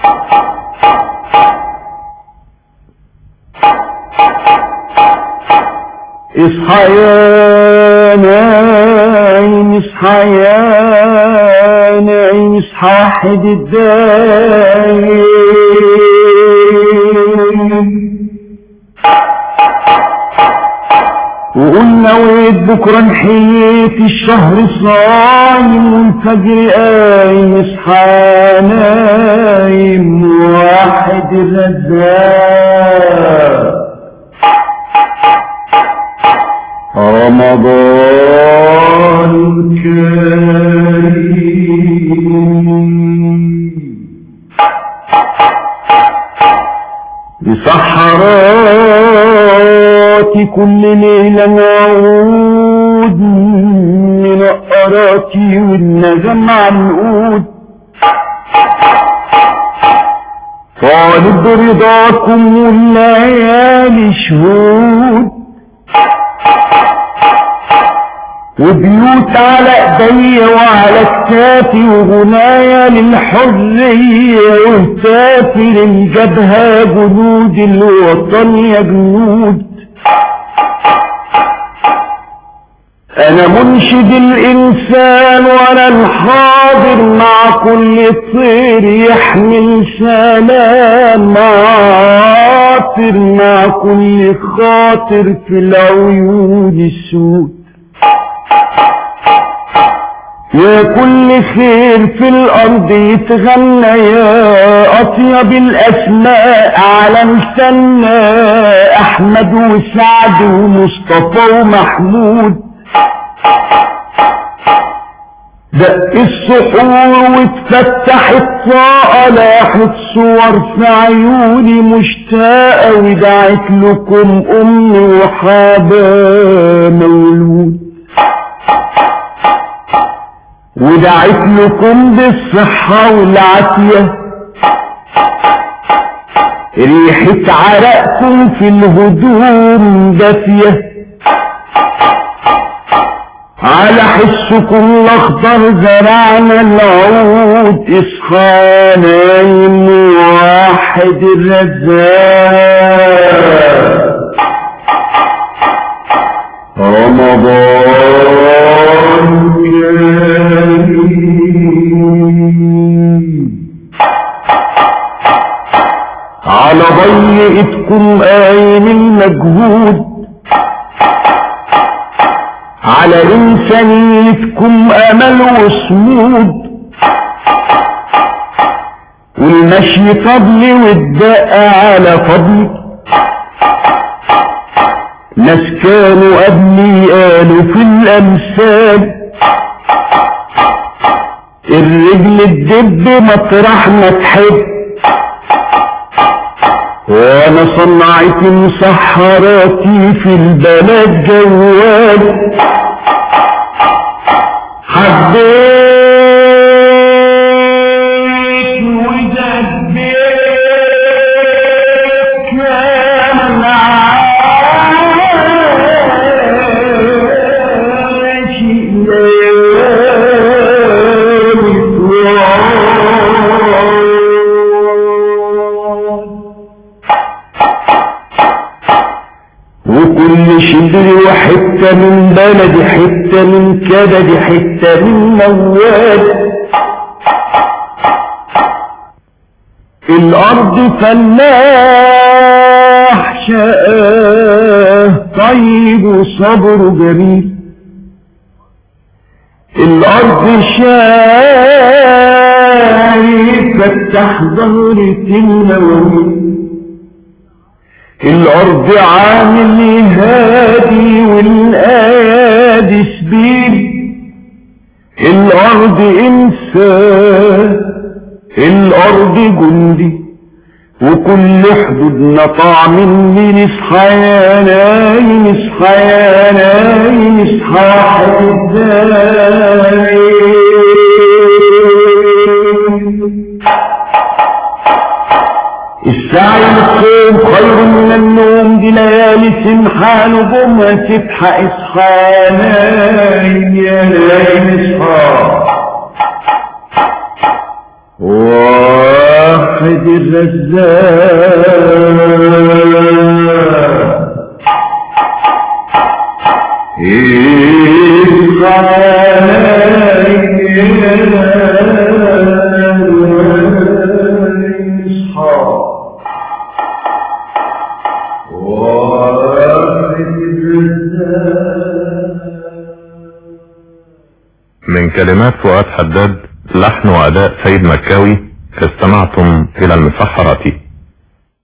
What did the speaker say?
اصحى يا نايم اصحى يا نايم اصحى واحد الدايم وقلنا ويد بكرة نحيت الشهر صايم والفجر قايم اصحى نايم واحد الرزاق رمضان كريم بصحرات كل ليلة نعود من أراتي والنغم عنقود طالب رضاكم والليالي شهود وبيوت على ايديا وعلى كتافي وغنايا للحرية وهتافي للجبهة جنود الوطن يا جنود انا منشد الانسان وانا الحاضر مع كل طير يحمل سلام عاطر مع كل خاطر في العيون السود يا كل خير في الارض يتغنى يا اطيب الاسماء على لساننا احمد وسعد ومصطفى ومحمود دق السحور واتفتح الطاقة لاحت صور في عيوني مشتاقة ودعت لكم امي وحابة مولود ودعت لكم بالصحة والعافية ريحة عرقكم في الهدوم دافية على حسكم الاخضر زرعنا العود اصحى نايم واحد الرزاق رمضان كريم على ضيقتكم قايم المجهود على إنسانيتكم أمل وصمود والمشي فضلي والدقة على فضلي ناس كانوا قبلي قالوا في الأمثال الرجل الدب مطرح ما تحب وانا صنعت مسحراتي في البلد جوال حبيت ودبيت كان عاشق ليالي طوال وكل شبر وحتة من بلدي حتة من كبدي حتة من موال الأرض فلاح شقاه طيب وصبره جميل الأرض شايف فتح ظهرة المواويل الأرض عامل هادي والآيادي سبيل الأرض إنسان الأرض جندي وكل حدودنا طعم من اصحى يا نايم اصحى يا نايم اصحى حدايم السعي للصوم خير من النوم دي ليالي سمحان وجمعة تبحى اصحى يا نايم يا نايم اصحى واحد واحد الرزاق من كلمات فؤاد حداد لحن وأداء سيد مكاوي استمعتم إلى المسحرة